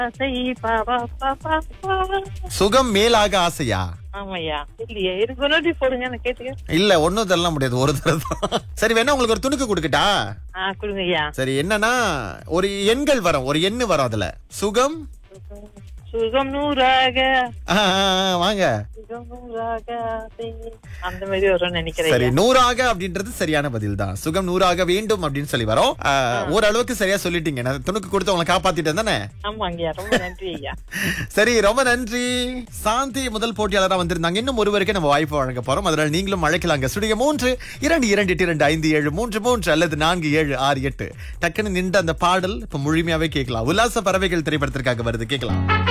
ஆசை பா பா பா பா பா. சுகம் மேலாக ஆசையா ஆமாய்யா இல்லையா இருக்கு ஒரு வாட்டி போடுங்க நான் கேட்டுக்க இல்ல ஒண்ணும் தரலாம் முடியாது ஒரு தடவை தான் சரி வேணா உங்களுக்கு ஒரு துணுக்கு கொடுக்கட்டா ஆ கொடுங்க ஐயா சரி என்னன்னா ஒரு எண்கள் வரும் ஒரு எண்ணு வரும் அதுல சுகம் சுகம் நூறாக ஆ, ஆ, ஆ, வாங்க சுகம் நூறாக ஆசை. அந்த மாதிரி வரும்னு நினைக்கிறேன் சரி ஐயா. நூறாக அப்படின்றது சரியான பதில் தான் சுகம் நூறாக வேண்டும் அப்படின்னு சொல்லி வரோம் ஆ, ஓரளவுக்கு சரியா சொல்லிட்டீங்க நான் துணுக்கு கொடுத்து உங்களை காப்பாத்திட்டேன் தானே ஆமாங்கய்யா ரொம்ப நன்றி ஐயா சரி ரொம்ப நன்றி சாந்தி முதல் போட்டியாளரா வந்திருந்தாங்க இன்னும் ஒருவருக்கு நம்ம வாய்ப்பு வழங்க போறோம் அதனால நீங்களும் அழைக்கலாங்க சுடிய மூன்று இரண்டு இரண்டு எட்டு இரண்டு ஐந்து ஏழு மூன்று மூன்று அல்லது நான்கு ஏழு ஆறு எட்டு டக்குன்னு நின்று அந்த பாடல் இப்ப முழுமையாவே கேட்கலாம் உல்லாச பறவைகள் திரைப்படத்திற்காக வருது கேட்கலாம்